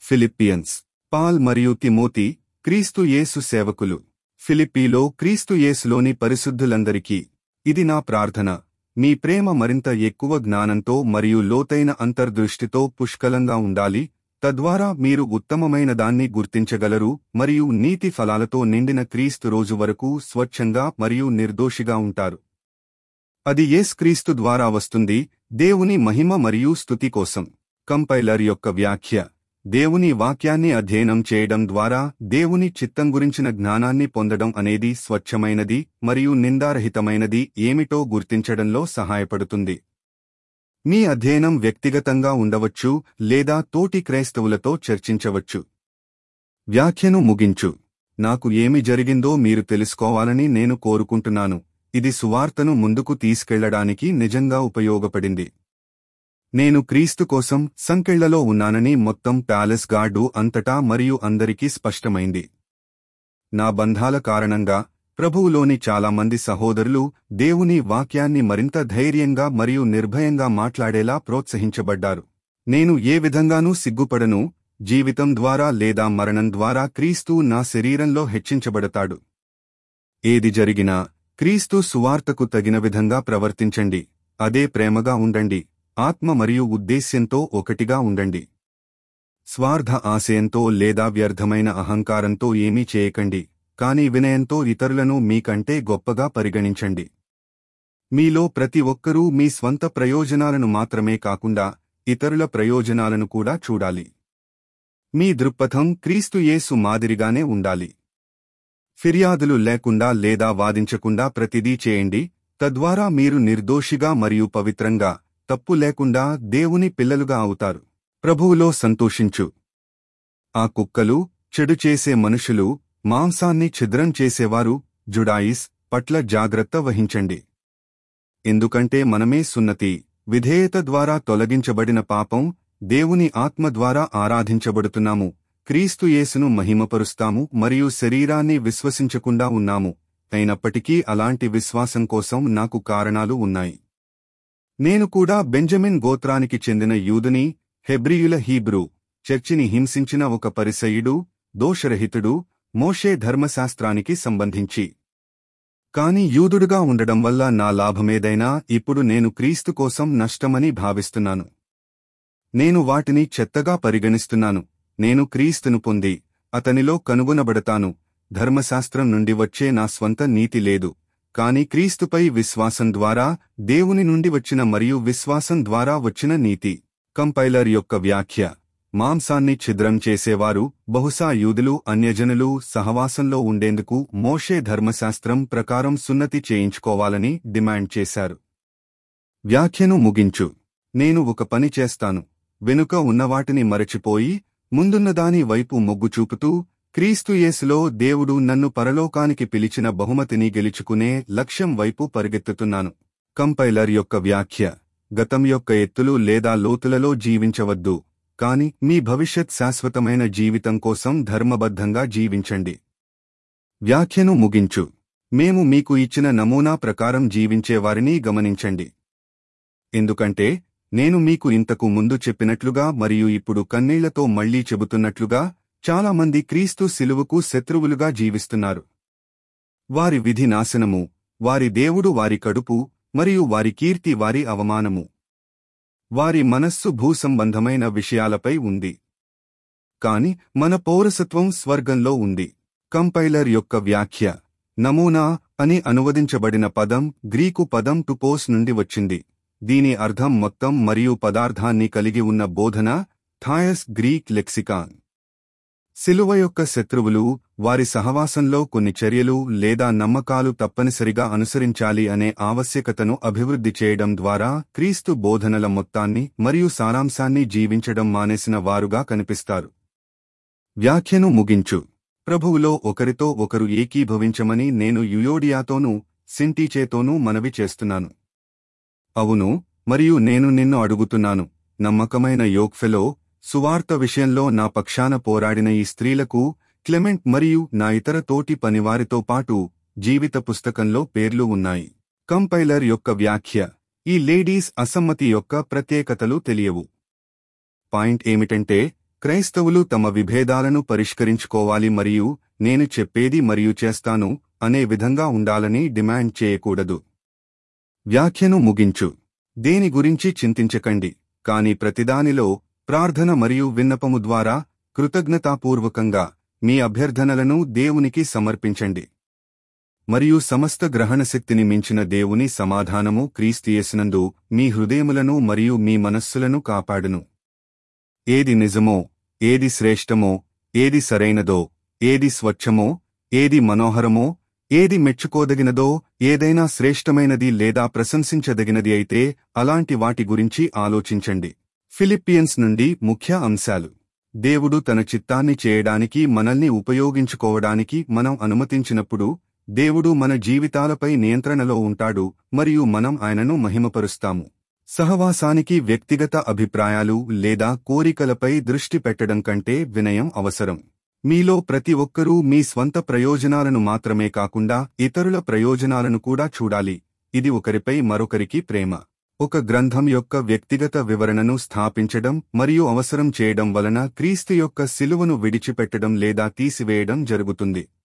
Philippians Paul మరియు Timothy క్రీస్తు యేసు సేవకులు ఫిలిప్పీలో క్రీస్తు యేసులోని పరిశుద్ధులందరికీ ఇది నా ప్రార్థన మీ ప్రేమ మరింత ఎక్కువ జ్ఞానంతో మరియు లోతైన అంతర్దృష్టితో పుష్కలంగా ఉండాలి తద్వారా మీరు ఉత్తమమైన దాన్ని గుర్తించగలరు మరియు నీతి ఫలాలతో నిండిన క్రీస్తు రోజు వరకు స్వచ్ఛంగా మరియు నిర్దోషిగా ఉంటారు అది యేస్ క్రీస్తు ద్వారా వస్తుంది దేవుని మహిమ మరియు స్తుతి కోసం కంపైలర్ యొక్క వ్యాఖ్య దేవుని వాక్యాన్ని అధ్యయనం చేయడం ద్వారా దేవుని చిత్తం గురించిన జ్ఞానాన్ని పొందడం అనేది స్వచ్ఛమైనది మరియు నిందారహితమైనది ఏమిటో గుర్తించడంలో సహాయపడుతుంది మీ అధ్యయనం వ్యక్తిగతంగా ఉండవచ్చు లేదా తోటి క్రైస్తవులతో చర్చించవచ్చు వ్యాఖ్యను ముగించు నాకు ఏమి జరిగిందో మీరు తెలుసుకోవాలని నేను కోరుకుంటున్నాను ఇది సువార్తను ముందుకు తీసుకెళ్లడానికి నిజంగా ఉపయోగపడింది నేను క్రీస్తు కోసం సంకెళ్లలో ఉన్నానని మొత్తం ప్యాలెస్ గార్డు అంతటా మరియు అందరికీ స్పష్టమైంది నా బంధాల కారణంగా ప్రభువులోని చాలామంది సహోదరులు దేవుని వాక్యాన్ని మరింత ధైర్యంగా మరియు నిర్భయంగా మాట్లాడేలా ప్రోత్సహించబడ్డారు నేను ఏ విధంగానూ సిగ్గుపడను జీవితం ద్వారా లేదా మరణం ద్వారా క్రీస్తు నా శరీరంలో హెచ్చించబడతాడు ఏది జరిగినా క్రీస్తు సువార్తకు తగిన విధంగా ప్రవర్తించండి అదే ప్రేమగా ఉండండి ఆత్మ మరియు ఉద్దేశ్యంతో ఒకటిగా ఉండండి స్వార్థ ఆశయంతో లేదా వ్యర్థమైన అహంకారంతో ఏమీ చేయకండి కాని వినయంతో ఇతరులను మీకంటే గొప్పగా పరిగణించండి మీలో ప్రతి ఒక్కరూ మీ స్వంత ప్రయోజనాలను మాత్రమే కాకుండా ఇతరుల ప్రయోజనాలను కూడా చూడాలి మీ దృక్పథం క్రీస్తు యేసు మాదిరిగానే ఉండాలి ఫిర్యాదులు లేకుండా లేదా వాదించకుండా ప్రతిదీ చేయండి తద్వారా మీరు నిర్దోషిగా మరియు పవిత్రంగా తప్పు లేకుండా దేవుని పిల్లలుగా అవుతారు ప్రభువులో సంతోషించు ఆ కుక్కలు చెడు చేసే మనుషులు మాంసాన్ని ఛిద్రం చేసేవారు జుడాయిస్ పట్ల జాగ్రత్త వహించండి ఎందుకంటే మనమే సున్నతి విధేయత ద్వారా తొలగించబడిన పాపం దేవుని ఆత్మ ద్వారా ఆరాధించబడుతున్నాము క్రీస్తు యేసును మహిమపరుస్తాము మరియు శరీరాన్ని విశ్వసించకుండా ఉన్నాము అయినప్పటికీ అలాంటి విశ్వాసం కోసం నాకు కారణాలు ఉన్నాయి నేను కూడా బెంజమిన్ గోత్రానికి చెందిన యూదుని హెబ్రియుల హీబ్రూ చర్చిని హింసించిన ఒక పరిసయుడు దోషరహితుడు మోషే ధర్మశాస్త్రానికి సంబంధించి కాని యూదుడుగా ఉండడం వల్ల నా లాభమేదైనా ఇప్పుడు నేను క్రీస్తు కోసం నష్టమని భావిస్తున్నాను నేను వాటిని చెత్తగా పరిగణిస్తున్నాను నేను క్రీస్తును పొంది అతనిలో కనుగొనబడతాను ధర్మశాస్త్రం నుండి వచ్చే నా స్వంత నీతి లేదు కాని క్రీస్తుపై విశ్వాసం ద్వారా దేవుని నుండి వచ్చిన మరియు విశ్వాసం ద్వారా వచ్చిన నీతి కంపైలర్ యొక్క వ్యాఖ్య మాంసాన్ని ఛిద్రం చేసేవారు బహుశా యూదులు అన్యజనులు సహవాసంలో ఉండేందుకు మోషే ధర్మశాస్త్రం ప్రకారం సున్నతి చేయించుకోవాలని డిమాండ్ చేశారు వ్యాఖ్యను ముగించు నేను ఒక పని చేస్తాను వెనుక ఉన్నవాటిని మరచిపోయి ముందున్నదాని వైపు మొగ్గు చూపుతూ క్రీస్తు యేసులో దేవుడు నన్ను పరలోకానికి పిలిచిన బహుమతిని గెలుచుకునే లక్ష్యం వైపు పరిగెత్తుతున్నాను కంపైలర్ యొక్క వ్యాఖ్య గతం యొక్క ఎత్తులు లేదా లోతులలో జీవించవద్దు కాని మీ భవిష్యత్ శాశ్వతమైన జీవితం కోసం ధర్మబద్ధంగా జీవించండి వ్యాఖ్యను ముగించు మేము మీకు ఇచ్చిన నమూనా ప్రకారం జీవించేవారిని గమనించండి ఎందుకంటే నేను మీకు ఇంతకు ముందు చెప్పినట్లుగా మరియు ఇప్పుడు కన్నీళ్లతో మళ్లీ చెబుతున్నట్లుగా చాలామంది క్రీస్తు శిలువకు శత్రువులుగా జీవిస్తున్నారు వారి విధి నాశనము వారి దేవుడు వారి కడుపు మరియు వారి కీర్తి వారి అవమానము వారి మనస్సు భూసంబంధమైన విషయాలపై ఉంది కాని మన పౌరసత్వం స్వర్గంలో ఉంది కంపైలర్ యొక్క వ్యాఖ్య నమూనా అని అనువదించబడిన పదం గ్రీకు పదం టుపోస్ నుండి వచ్చింది దీని అర్థం మొత్తం మరియు పదార్థాన్ని కలిగి ఉన్న బోధన థాయస్ గ్రీక్ లెక్సికాన్ శిలువ యొక్క శత్రువులు వారి సహవాసంలో కొన్ని చర్యలు లేదా నమ్మకాలు తప్పనిసరిగా అనుసరించాలి అనే ఆవశ్యకతను అభివృద్ధి చేయడం ద్వారా క్రీస్తు బోధనల మొత్తాన్ని మరియు సారాంశాన్ని జీవించడం మానేసిన వారుగా కనిపిస్తారు వ్యాఖ్యను ముగించు ప్రభువులో ఒకరితో ఒకరు ఏకీభవించమని నేను యుయోడియాతోనూ సింటీచేతోనూ మనవి చేస్తున్నాను అవును మరియు నేను నిన్ను అడుగుతున్నాను నమ్మకమైన యోక్ఫెలో సువార్త విషయంలో నా పక్షాన పోరాడిన ఈ స్త్రీలకు క్లెమెంట్ మరియు నా ఇతర తోటి పనివారితో పాటు జీవిత పుస్తకంలో పేర్లు ఉన్నాయి కంపైలర్ యొక్క వ్యాఖ్య ఈ లేడీస్ అసమ్మతి యొక్క ప్రత్యేకతలు తెలియవు పాయింట్ ఏమిటంటే క్రైస్తవులు తమ విభేదాలను పరిష్కరించుకోవాలి మరియు నేను చెప్పేది మరియు చేస్తాను అనే విధంగా ఉండాలని డిమాండ్ చేయకూడదు వ్యాఖ్యను ముగించు దేని గురించి చింతించకండి కాని ప్రతిదానిలో ప్రార్థన మరియు విన్నపము ద్వారా కృతజ్ఞతాపూర్వకంగా మీ అభ్యర్థనలను దేవునికి సమర్పించండి మరియు సమస్త గ్రహణశక్తిని మించిన దేవుని సమాధానము క్రీస్తియేసినందు మీ హృదయములను మరియు మీ మనస్సులను కాపాడును ఏది నిజమో ఏది శ్రేష్టమో ఏది సరైనదో ఏది స్వచ్ఛమో ఏది మనోహరమో ఏది మెచ్చుకోదగినదో ఏదైనా శ్రేష్టమైనది లేదా ప్రశంసించదగినది అయితే అలాంటి వాటి గురించి ఆలోచించండి ఫిలిప్పియన్స్ నుండి ముఖ్య అంశాలు దేవుడు తన చిత్తాన్ని చేయడానికి మనల్ని ఉపయోగించుకోవడానికి మనం అనుమతించినప్పుడు దేవుడు మన జీవితాలపై నియంత్రణలో ఉంటాడు మరియు మనం ఆయనను మహిమపరుస్తాము సహవాసానికి వ్యక్తిగత అభిప్రాయాలు లేదా కోరికలపై దృష్టి పెట్టడం కంటే వినయం అవసరం మీలో ప్రతి ఒక్కరూ మీ స్వంత ప్రయోజనాలను మాత్రమే కాకుండా ఇతరుల ప్రయోజనాలను కూడా చూడాలి ఇది ఒకరిపై మరొకరికి ప్రేమ ఒక గ్రంథం యొక్క వ్యక్తిగత వివరణను స్థాపించడం మరియు అవసరం చేయడం వలన క్రీస్తు యొక్క శిలువను విడిచిపెట్టడం లేదా తీసివేయడం జరుగుతుంది